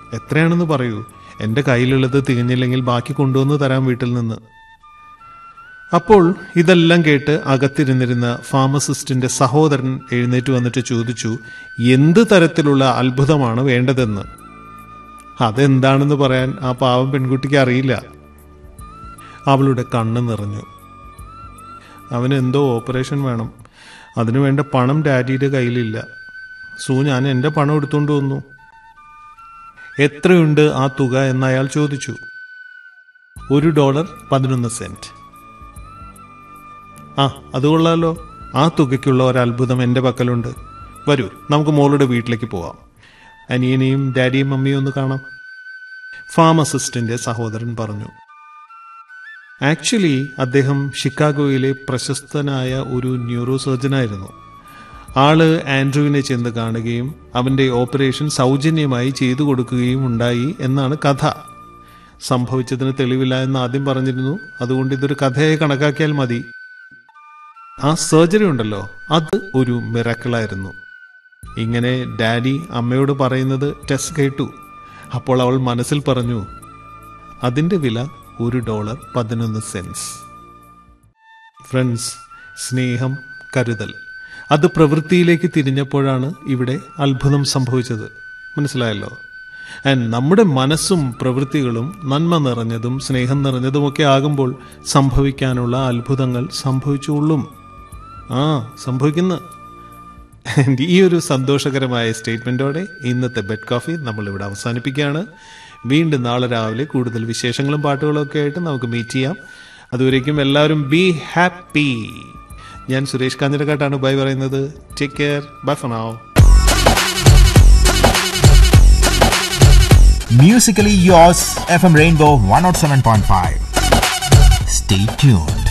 എത്രയാണെന്ന് പറയൂ എൻ്റെ കയ്യിലുള്ളത് തികഞ്ഞില്ലെങ്കിൽ ബാക്കി കൊണ്ടുവന്ന് തരാം വീട്ടിൽ നിന്ന് അപ്പോൾ ഇതെല്ലാം കേട്ട് അകത്തിരുന്നിരുന്ന ഫാർമസിസ്റ്റിന്റെ സഹോദരൻ എഴുന്നേറ്റ് വന്നിട്ട് ചോദിച്ചു എന്ത് തരത്തിലുള്ള അത്ഭുതമാണ് വേണ്ടതെന്ന് അതെന്താണെന്ന് പറയാൻ ആ പാവം പെൺകുട്ടിക്ക് അറിയില്ല അവളുടെ കണ്ണ് നിറഞ്ഞു അവന് എന്തോ ഓപ്പറേഷൻ വേണം അതിനു വേണ്ട പണം ഡാഡിയുടെ കയ്യിലില്ല സൂ ഞാൻ എൻ്റെ പണം എടുത്തുകൊണ്ട് വന്നു എത്രയുണ്ട് ആ തുക എന്ന് അയാൾ ചോദിച്ചു ഒരു ഡോളർ പതിനൊന്ന് സെന്റ് ആ അത് കൊള്ളാലോ ആ തുകയ്ക്കുള്ള ഒരു അത്ഭുതം എൻ്റെ പക്കലുണ്ട് വരൂ നമുക്ക് മോളുടെ വീട്ടിലേക്ക് പോവാം അനിയനെയും ഡാഡിയും മമ്മിയും ഒന്ന് കാണാം ഫാർമസിസ്റ്റിന്റെ സഹോദരൻ പറഞ്ഞു ആക്ച്വലി അദ്ദേഹം ഷിക്കാഗോയിലെ പ്രശസ്തനായ ഒരു ന്യൂറോ സർജനായിരുന്നു ആള് ആൻഡ്രുവിനെ ചെന്ന് കാണുകയും അവന്റെ ഓപ്പറേഷൻ സൗജന്യമായി ചെയ്തു കൊടുക്കുകയും ഉണ്ടായി എന്നാണ് കഥ സംഭവിച്ചതിന് തെളിവില്ല എന്ന് ആദ്യം പറഞ്ഞിരുന്നു അതുകൊണ്ട് ഇതൊരു കഥയെ കണക്കാക്കിയാൽ മതി ആ സർജറി ഉണ്ടല്ലോ അത് ഒരു മിറക്കിളായിരുന്നു ഇങ്ങനെ ഡാഡി അമ്മയോട് പറയുന്നത് ടെസ് കേട്ടു അപ്പോൾ അവൾ മനസ്സിൽ പറഞ്ഞു അതിന്റെ വില ഒരു ഡോളർ പതിനൊന്ന് സെൻസ് ഫ്രണ്ട്സ് സ്നേഹം കരുതൽ അത് പ്രവൃത്തിയിലേക്ക് തിരിഞ്ഞപ്പോഴാണ് ഇവിടെ അത്ഭുതം സംഭവിച്ചത് മനസ്സിലായല്ലോ ആൻഡ് നമ്മുടെ മനസ്സും പ്രവൃത്തികളും നന്മ നിറഞ്ഞതും സ്നേഹം നിറഞ്ഞതുമൊക്കെ ആകുമ്പോൾ സംഭവിക്കാനുള്ള അത്ഭുതങ്ങൾ സംഭവിച്ചുകൊള്ളും ആ സംഭവിക്കുന്ന And ഈ ഒരു സന്തോഷകരമായ സ്റ്റേറ്റ്മെന്റോടെ ഇന്നത്തെ ബെഡ് കോഫി നമ്മൾ ഇവിടെ അവസാനിപ്പിക്കുകയാണ് വീണ്ടും നാളെ രാവിലെ കൂടുതൽ വിശേഷങ്ങളും പാട്ടുകളും ഒക്കെ ആയിട്ട് നമുക്ക് മീറ്റ് ചെയ്യാം അതുവരേക്കും എല്ലാവരും ബി ഹാപ്പി ഞാൻ സുരേഷ് കാഞ്ഞിരക്കാട്ടാണ് ബൈ പറയുന്നത് take care bye for now Musically yours, FM Rainbow 107.5. Stay tuned.